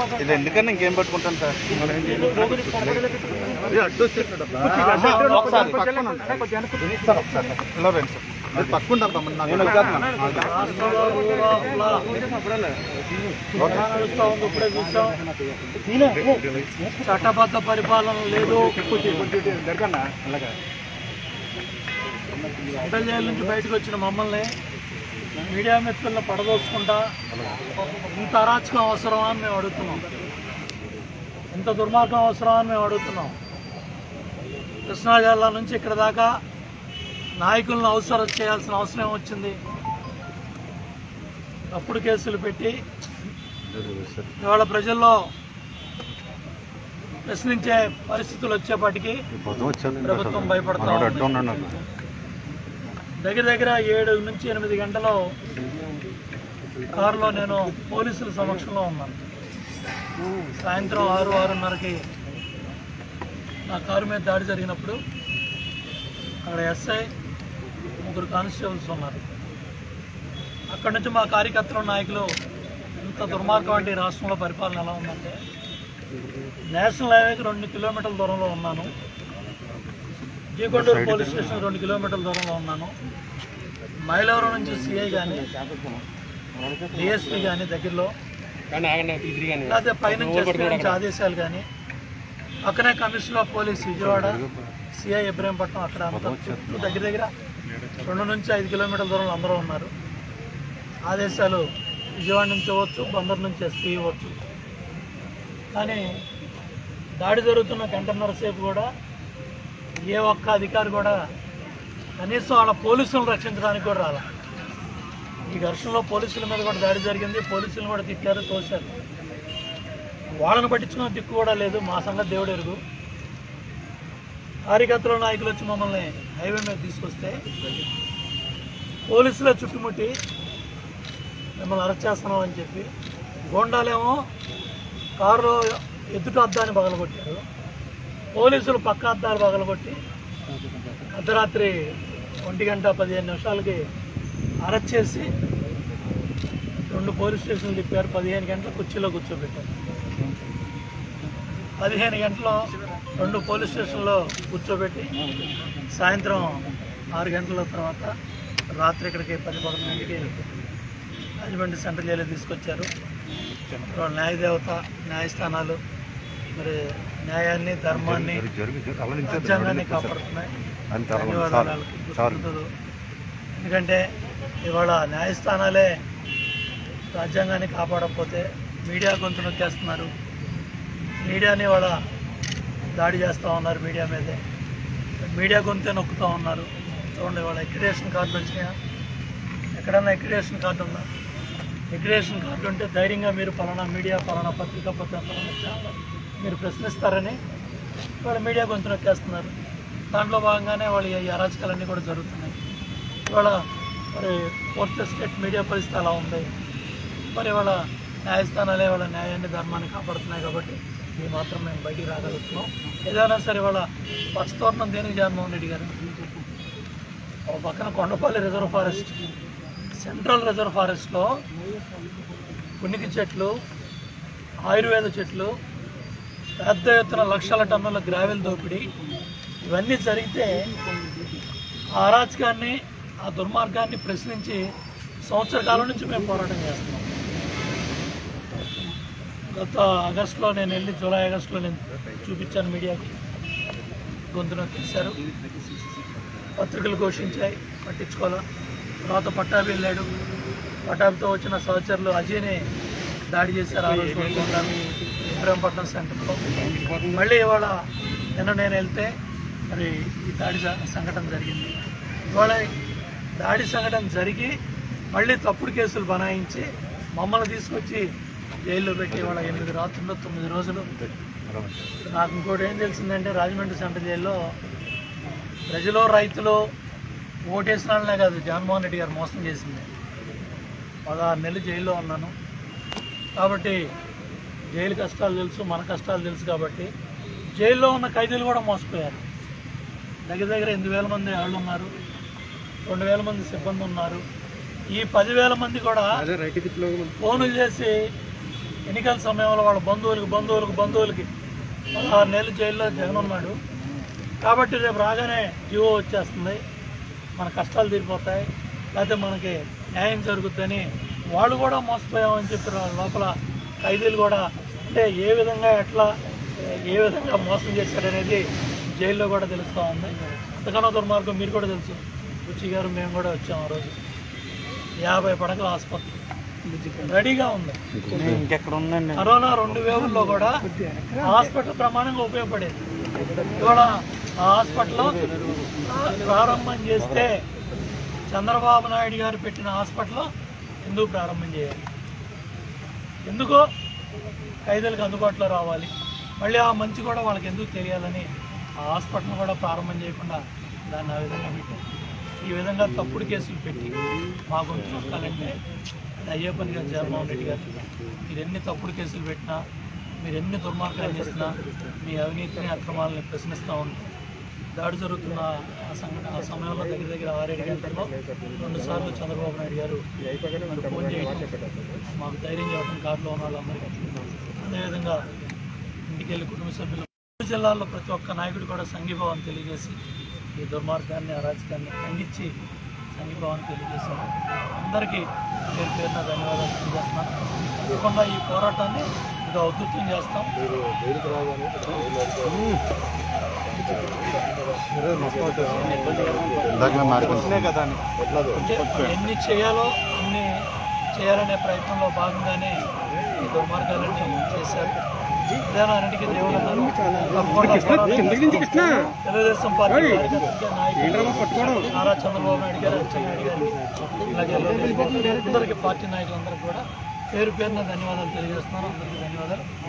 ఇది ఎందుకని ఇంకేం పట్టుకుంటాను సార్ ఒకసారి పక్కన ఉండండి. సార్ ఒకసారి ఇలా రండి సార్ మీరు పట్టుకుంటారు తమ్ముడు నాకు నేను చట్టబద్ధ పరిపాలన లేదు సెంట్రల్ జైలు నుంచి బయటకు వచ్చిన మమ్మల్ని మీడియా మిత్రులను పడదోసుకుంటా ఇంత అరాచకం అవసరమా అని మేము అడుగుతున్నాం ఇంత దుర్మార్గం అవసరమా అని మేము అడుగుతున్నాం కృష్ణా జిల్లా నుంచి ఇక్కడ దాకా నాయకులను అవసరం చేయాల్సిన అవసరం వచ్చింది తప్పుడు కేసులు పెట్టి ఇవాళ ప్రజల్లో ప్రశ్నించే పరిస్థితులు వచ్చేప్పటికీ ప్రభుత్వం భయపడతా ఉంది. దగ్గర దగ్గర ఏడు నుంచి ఎనిమిది గంటలు కారులో నేను పోలీసుల సమక్షంలో ఉన్నాను సాయంత్రం ఆరు ఆరున్నరకి నా కారు మీద దాడి జరిగినప్పుడు అక్కడ ఎస్ఐ ముగ్గురు కానిస్టేబుల్స్ ఉన్నారు అక్కడి నుంచి మా కార్యకర్తలు నాయకులు ఇంత దుర్మార్గం అంటే ఈ రాష్ట్రంలో పరిపాలన ఎలా ఉందంటే నేషనల్ హైవేకి రెండు కిలోమీటర్ల దూరంలో ఉన్నాను జీకొండూరు పోలీస్ స్టేషన్ రెండు కిలోమీటర్ల దూరంలో ఉన్నాను మైలవరం నుంచి సిఐ కానీ డిఎస్పీ కానీ దగ్గరలో లేకపోతే పైనుంచి ఎస్పీ నుంచి ఆదేశాలు కానీ పక్కనే commissioner of police Vijayawada CI Ibrahimpatnam అక్కడ అంతా చుట్టూ దగ్గర దగ్గర రెండు నుంచి ఐదు కిలోమీటర్ల దూరంలో అందరూ ఉన్నారు ఆదేశాలు విజయవాడ నుంచి ఇవ్వచ్చు బందర్ నుంచి ఎస్పీ ఇవ్వచ్చు కానీ దాడి జరుగుతున్న గంటన్నర సేపు కూడా ఏ ఒక్క అధికారి కూడా కనీసం వాళ్ళ పోలీసులను రక్షించడానికి కూడా రాల ఈ ఘర్షణలో పోలీసుల మీద కూడా దాడి జరిగింది పోలీసులను కూడా తిట్టారు తోశారు వాళ్ళని పట్టించుకున్న దిక్కు కూడా లేదు మా సంగతి దేవుడు ఎరుగు కార్యకర్తల నాయకులు వచ్చి మమ్మల్ని హైవే మీద తీసుకొస్తే పోలీసులే చుట్టుముట్టి మిమ్మల్ని అరెస్ట్ చేస్తున్నాం అని చెప్పి గోండాలేమో కారులో ఎదుట అద్దాన్ని పగలగొట్టారు పోలీసులు పక్క అద్దాలు పగలగొట్టి అర్ధరాత్రి ఒంటి గంట పదిహేను నిమిషాలకి అరెస్ట్ చేసి రెండు పోలీస్ స్టేషన్లు తిప్పారు పదిహేను గంటల కుర్చీలో కూర్చోబెట్టారు పదిహేను గంటలు రెండు పోలీస్ స్టేషన్లో కూర్చోబెట్టి సాయంత్రం ఆరు గంటల తర్వాత రాత్రి ఇక్కడికి పది పదకొండింటికి రాజమండ్రి సెంట్రల్ జైలు తీసుకొచ్చారు ఇవాళ న్యాయదేవత న్యాయస్థానాలు మరి న్యాయాన్ని ధర్మాన్ని రాజ్యాంగాన్ని కాపాడుతున్నాయి ధన్యవాదాలు వాళ్ళకి కృతజ్ఞతలు. ఎందుకంటే ఇవాళ న్యాయస్థానాలే రాజ్యాంగాన్ని కాపాడకపోతే మీడియా గొంతు నొక్కేస్తున్నారు మీడియాని వాళ్ళ దాడి చేస్తూ ఉన్నారు మీడియా మీదే మీడియా గొంతే నొక్కుతూ ఉన్నారు చూడండి వాళ్ళ ఎక్రిడేషన్ కార్డు వచ్చినాయా ఎక్కడన్నా ఎక్రిడేషన్ కార్డు ఉందా ఎక్రిడేషన్ కార్డు ఉంటే ధైర్యంగా మీరు పలానా మీడియా పలానా పత్రిక పత్రిక పలానా ఛానల్ మీరు ప్రశ్నిస్తారని వాళ్ళు మీడియా గొంతు నొక్కేస్తున్నారు దాంట్లో భాగంగానే వాళ్ళ ఈ అరాచకాలన్నీ కూడా జరుగుతున్నాయి ఇవాళ మరి ఫోర్త్ స్టేట్ మీడియా పరిస్థితి అలా ఉంది మరి వాళ్ళ న్యాయస్థానాలే వాళ్ళ న్యాయాన్ని ధర్మాన్ని కాపాడుతున్నాయి కాబట్టి ఈ మాత్రం మేము బయటికి రాగలుగుతున్నాం ఏదైనా సరే వాళ్ళ పచ్చతోరణం దేనికి జగన్మోహన్ రెడ్డి గారు ఒక పక్కన Kondapalli reserve forest central reserve ఫారెస్ట్లో కునికి చెట్లు ఆయుర్వేద చెట్లు పెద్ద ఎత్తున లక్షల టన్నుల గ్రావెల్ దోపిడీ ఇవన్నీ జరిగితే ఆ అరాచకాన్ని ఆ దుర్మార్గాన్ని ప్రశ్నించి సంవత్సర కాలం నుంచి మేము పోరాటం చేస్తున్నాం గత ఆగస్టులో నేను వెళ్ళి జూలై ఆగస్టులో నేను చూపించాను మీడియాకి గొంతున తీశారు పత్రికలు ఘోషించాయి పట్టించుకోవాలా తర్వాత పట్టాభి వెళ్ళాడు పట్టాభితో వచ్చిన సహచరులు అజయ్ని దాడి చేశారు ఆ రోజు పట్టాభి ఇబ్రాహీంపట్నం సెంటర్లో మళ్ళీ ఇవాళ నిన్న నేను వెళ్తే మరి ఈ దాడి జ- సంఘటన జరిగింది ఇవాళ దాడి సంఘటన జరిగి మళ్ళీ తప్పుడు కేసులు బనాయించి మమ్మల్ని తీసుకొచ్చి జైల్లో పెట్టి వాళ్ళ ఎనిమిది రాత్రుల్లో తొమ్మిది రోజులు నాకు ఇంకోటి ఏం తెలిసిందంటే రాజమండ్రి సెంట్రల్ జైల్లో ప్రజలు రైతులు ఓటేసిన వాళ్ళనే కాదు జగన్మోహన్ రెడ్డి గారు మోసం చేసింది పదహారు నెలలు జైల్లో ఉన్నాను కాబట్టి జైలు కష్టాలు తెలుసు మన కష్టాలు తెలుసు కాబట్టి జైల్లో ఉన్న ఖైదీలు కూడా మోసపోయారు దగ్గర దగ్గర ఎనిమిది వేల మంది వాళ్ళు ఉన్నారు రెండు వేల మంది సిబ్బంది ఉన్నారు ఈ పదివేల మంది కూడా ఫోన్లు చేసి ఎన్నికల సమయంలో వాళ్ళ బంధువులకి బంధువులకు బంధువులకి పదహారు నెలలు జైల్లో జగన్ ఉన్నాడు కాబట్టి రేపు రాగానే జీవో వచ్చేస్తుంది మన కష్టాలు తీరిపోతాయి లేకపోతే మనకి న్యాయం జరుగుతుందని వాళ్ళు కూడా మోసపోయామని చెప్పి రా- లోపల ఖైదీలు కూడా అంటే ఏ విధంగా ఎట్లా ఏ విధంగా మోసం చేశారనేది జైల్లో కూడా తెలుస్తూ ఉంది అంతకన్నా దుర్మార్గం మీరు కూడా తెలుసు బుచ్చి గారు మేము కూడా వచ్చాం ఆ రోజు యాభై పడకల ఆసుపత్రి రెడీగా ఉంది ఇంకెక్కడ ఉందండి కరోనా రెండు వేవుల్లో కూడా హాస్పిటల్ ప్రమాణంగా ఉపయోగపడేది ఇవాళ ఆ హాస్పిటల్ ప్రారంభం చేస్తే చంద్రబాబు నాయుడు గారు పెట్టిన హాస్పిటల్ ఎందుకు ప్రారంభం చేయాలి ఎందుకో ఖైదీలకు అందుబాటులో రావాలి మళ్ళీ ఆ మంచి కూడా వాళ్ళకి ఎందుకు తెలియాలని ఆ హాస్పిటల్ కూడా ప్రారంభం చేయకుండా దాన్ని ఆ విధంగా పెట్టారు ఈ విధంగా తప్పుడు కేసులు పెట్టి మా గొంతు నొక్కాలంటే అది అయ్యే పని కాదు జగన్మోహన్ రెడ్డి గారు మీరు ఎన్ని తప్పుడు కేసులు పెట్టినా మీరు ఎన్ని దుర్మార్గాలు చేసినా మీ అవినీతిని అక్రమాలని ప్రశ్నిస్తూ ఉంటారు దాడి జరుగుతున్న ఆ సంఘటన ఆ సమయంలో దగ్గర దగ్గర ఆరేడు గంటల్లో రెండు సార్లు చంద్రబాబు నాయుడు గారు మనకు ఫోన్ చేయడం మాకు ధైర్యం చెప్పడం కారులో ఉన్న వాళ్ళందరికీ అదేవిధంగా ఇంటికి వెళ్ళి కుటుంబ సభ్యులు మూడు జిల్లాల్లో ప్రతి ఒక్క నాయకుడు కూడా సంఘీభావం తెలియజేసి ఈ దుర్మార్గాన్ని అరాచకాన్ని ఖండించి సంఘీభావం తెలియజేశారు అందరికీ పేరు పేరున ధన్యవాదాలు తెలియజేస్తున్నాను తప్పకుండా ఈ పోరాటాన్ని ఇంకా ఉధృతం చేస్తాం కదా అని. అంటే ఎన్ని చేయాలో అన్ని చేయాలనే ప్రయత్నంలో భాగంగానే ఈ దుర్మార్గాలన్నీ చేశారు విధానానికి దేవుడు అన్నారు. తప్పకుండా పోరాటం తెలుగుదేశం పార్టీ కార్యకర్తలకి, నాయకులకి, నారా చంద్రబాబు నాయుడు గారు అచ్చెన్నాయుడు గారికి అలాగే లోకేష్ బాబు గారికి, అందరికీ పార్టీ నాయకులందరికీ కూడా పేరు పేరున ధన్యవాదాలు తెలియజేస్తున్నాను అందరికీ ధన్యవాదాలు